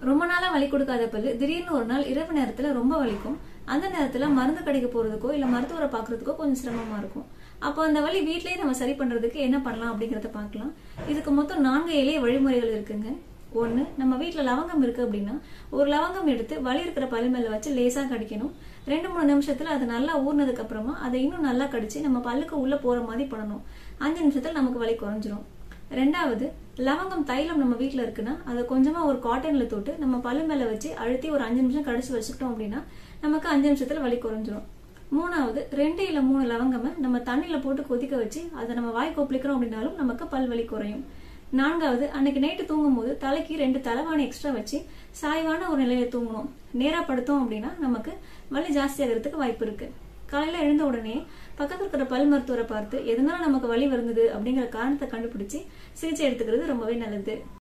ரொம்ப நாளா வலி கொடுக்காத பல்லு திடீர்னு ஒரு நாள் இரவு நேரத்துல ரொம்ப வலிக்கும் அந்த நேரத்துல மருந்து கடைக்கு போறதுக்கோ இல்ல மருத்துவரை பாக்குறதுக்கோ கொஞ்சம் சிரமமா இருக்கும் அப்போ அந்த வலி வீட்லயே நம்ம சரி பண்றதுக்கு என்ன பண்ணலாம் அப்படிங்கறத பார்க்கலாம் இதுக்கு மொத்தம் நான்கு எளிய வழிமுறைகள் இருக்குங்க ஒண்ணு நம்ம வீட்ல லவங்கம் இருக்கு அப்படின்னா ஒரு லவங்கம் எடுத்து வலி இருக்கிற பல்லு மேல வச்சு லேசா கடிக்கணும் ரெண்டு மூணு நிமிஷத்துல அது நல்லா ஊறினதுக்கு அப்புறமா அதை இன்னும் நல்லா கடிச்சு நம்ம பல்லுக்கு உள்ள போற மாதிரி பண்ணணும் அஞ்சு நிமிஷத்துல நமக்கு வலி குறைஞ்சிரும் ரெண்டாவது லவங்கம் தைலம் நம்ம வீட்ல இருக்குன்னா அதை கொஞ்சமா ஒரு காட்டன்ல தொட்டு நம்ம பல்லு மேல வச்சு அழுத்தி ஒரு அஞ்சு நிமிஷம் கடிச்சு வச்சுக்கிட்டோம் அப்படின்னா நமக்கு அஞ்சு நிமிஷத்துல வலி குறைஞ்சிரும் மூணாவது ரெண்டு இல்ல மூணு லவங்கமை நம்ம தண்ணியில போட்டு கொதிக்க வச்சு அதை நம்ம வாய் கொப்பளிக்கிறோம் அப்படின்னாலும் நமக்கு பல் வலி குறையும் நான்காவது அன்னைக்கு நைட்டு தூங்கும் போது தலைக்கு ரெண்டு தலைவாணி எக்ஸ்ட்ரா வச்சு சாய்வான ஒரு நிலையில தூங்கணும் நேரா படுத்தோம் அப்படின்னா நமக்கு வலி ஜாஸ்தி ஆகிறதுக்கு வாய்ப்பு இருக்கு காலையில எழுந்த உடனே பக்கத்துல இருக்கிற பல் மருத்துவரை பார்த்து எதனால நமக்கு வலி வருந்தது அப்படிங்கிற காரணத்தை கண்டுபிடிச்சு சிகிச்சை எடுத்துக்கிறது ரொம்பவே நல்லது